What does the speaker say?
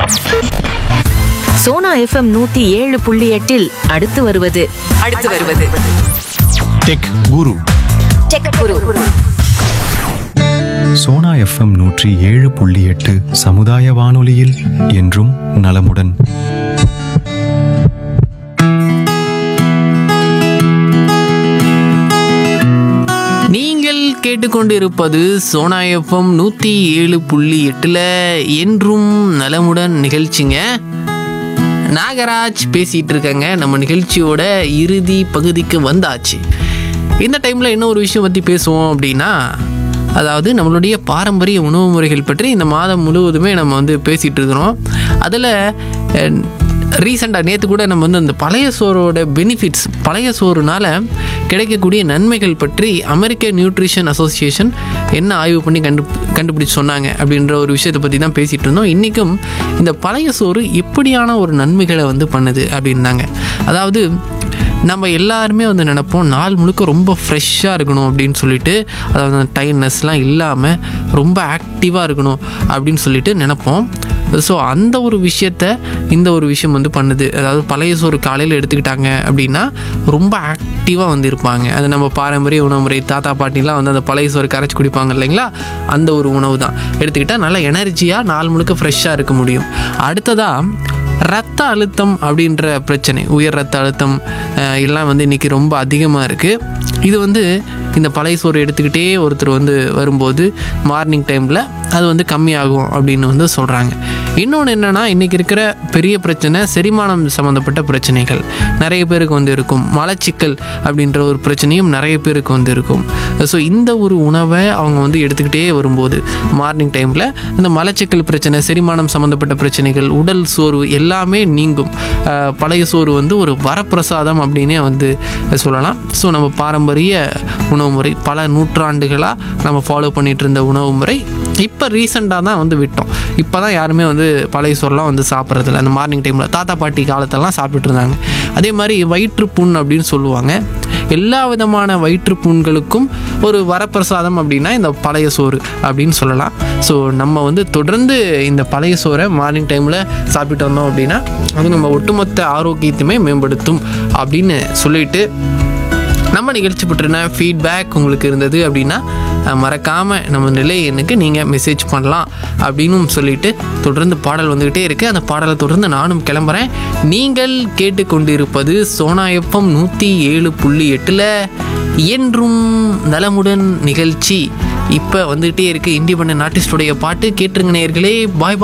Sona FM நூத்தி ஏழு புள்ளி எட்டில் அடுத்து வருவது அடுத்து வருவது tech guru tech guru Sona FM நூற்றி ஏழு புள்ளி எட்டு சமுதாய வானொலியில் என்றும் நலமுடன் நீங்கள் கேட்டுக்கொண்டிருப்பது சோனா எஃப்எம் நூற்றி ஏழு புள்ளி எட்டில் என்றும் நலமுடன் நிகழ்ச்சிங்க நாகராஜ் பேசிகிட்டு இருக்கேங்க நம்ம நிகழ்ச்சியோட இறுதி பகுதிக்கு வந்தாச்சு இந்த டைமில் என்ன ஒரு விஷயம் பற்றி பேசுவோம் அப்படின்னா அதாவது நம்மளுடைய பாரம்பரிய உணவு முறைகள் பற்றி இந்த மாதம் முழுவதுமே நம்ம வந்து பேசிகிட்டு இருக்கிறோம் அதில் ரீசெண்டாக நேற்று கூட நம்ம வந்து அந்த பழைய சோறோட பெனிஃபிட்ஸ் பழைய சோறுனால கிடைக்கக்கூடிய நன்மைகள் பற்றி அமெரிக்க நியூட்ரிஷன் அசோசியேஷன் என்ன ஆய்வு பண்ணி கண்டு கண்டுபிடிச்சு சொன்னாங்க அப்படின்ற ஒரு விஷயத்தை பற்றி தான் பேசிகிட்டு இருந்தோம் இன்றைக்கும் இந்த பழைய சோறு எப்படியான ஒரு நன்மைகளை வந்து பண்ணுது அப்படின்னாங்க அதாவது நம்ம எல்லாருமே வந்து நினைப்போம் நாள் முழுக்க ரொம்ப ஃப்ரெஷ்ஷாக இருக்கணும் அப்படின்னு சொல்லிட்டு அதாவது அந்த டயர்னஸ்லாம் இல்லாமல் ரொம்ப ஆக்டிவாக இருக்கணும் அப்படின்னு சொல்லிட்டு நினைப்போம் ஸோ அந்த ஒரு விஷயத்த இந்த ஒரு விஷயம் வந்து பண்ணுது அதாவது பழைய சோறு காலையில் எடுத்துக்கிட்டாங்க அப்படின்னா ரொம்ப ஆக்டிவாக வந்து இருப்பாங்க அது நம்ம பாரம்பரிய உணவு முறை தாத்தா பாட்டிலாம் வந்து அந்த பழைய சோறு கரைச்சி குடிப்பாங்க இல்லைங்களா அந்த ஒரு உணவு தான் எடுத்துக்கிட்டால் நல்லா எனர்ஜியாக நாள் முழுக்க ஃப்ரெஷ்ஷாக இருக்க முடியும் அடுத்ததாக ரத்த அழுத்தம் அப்படின்ற பிரச்சனை உயர் ரத்த அழுத்தம் அஹ், எல்லாம் வந்து இன்றைக்கி ரொம்ப அதிகமாக இருக்குது இது வந்து இந்த பழைய சோறு எடுத்துக்கிட்டே ஒருத்தர் வந்து வரும்போது மார்னிங் டைமில் அது வந்து கம்மியாகும் அப்படின்னு வந்து சொல்கிறாங்க இன்னொன்று என்னென்னா இன்றைக்கி இருக்கிற பெரிய பிரச்சனை செரிமானம் சம்மந்தப்பட்ட பிரச்சனைகள் நிறைய பேருக்கு வந்து இருக்கும் மலச்சிக்கல் அப்படின்ற ஒரு பிரச்சனையும் நிறைய பேருக்கு வந்து இருக்கும் ஸோ இந்த ஒரு உணவை அவங்க வந்து எடுத்துக்கிட்டே வரும்போது மார்னிங் டைமில் இந்த மலச்சிக்கல் பிரச்சனை செரிமானம் சம்மந்தப்பட்ட பிரச்சனைகள் உடல் சோர்வு எல்லாமே நீங்கும் அஹ் பழைய சோறு வந்து ஒரு வரப்பிரசாதம் அப்படின்னே வந்து சொல்லலாம் ஸோ நம்ம பாரம்பரிய உணவு முறை பல நூற்றாண்டுகளாக நம்ம ஃபாலோ பண்ணிட்டு இருந்த உணவு முறை இப்போ ரீசெண்டாக தான் வந்து விட்டோம் இப்போ தான் யாருமே வந்து பழைய சோறுலாம் வந்து சாப்பிட்றதில்ல அந்த மார்னிங் டைமில் தாத்தா பாட்டி காலத்தெல்லாம் சாப்பிட்டுட்டு இருந்தாங்க அதே மாதிரி வயிற்றுப்புண் அப்படின்னு சொல்லுவாங்க எல்லா விதமான வயிற்றுப்புண்களுக்கும் ஒரு வரப்பிரசாதம் அப்படின்னா இந்த பழைய சோறு அப்படின்னு சொல்லலாம் ஸோ நம்ம வந்து தொடர்ந்து இந்த பழைய சோறை மார்னிங் டைமில் சாப்பிட்டு வந்தோம் அப்படின்னா அது நம்ம ஒட்டுமொத்த ஆரோக்கியத்தையுமே மேம்படுத்தும் அப்படின்னு சொல்லிட்டு நம்ம நிகழ்ச்சி பற்றின ஃபீட்பேக் உங்களுக்கு இருந்தது அப்படின்னா அஹ், மறக்காம நம்ம நிலை எண்ணுக்கு நீங்கள் மெசேஜ் பண்ணலாம் அப்படின்னு சொல்லிட்டு தொடர்ந்து பாடல் வந்துக்கிட்டே இருக்கு அந்த பாடலை தொடர்ந்து நானும் கிளம்புறேன் நீங்கள் கேட்டுக்கொண்டிருப்பது சோனா எஃப்எம் நூற்றி ஏழு புள்ளி எட்டில் என்றும் நலமுடன் நிகழ்ச்சி இப்போ வந்துகிட்டே இருக்கு இண்டிபெண்டன்ட் ஆர்டிஸ்டுடைய பாட்டு கேட்டுருங்க நேயர்களே பாய் பாய்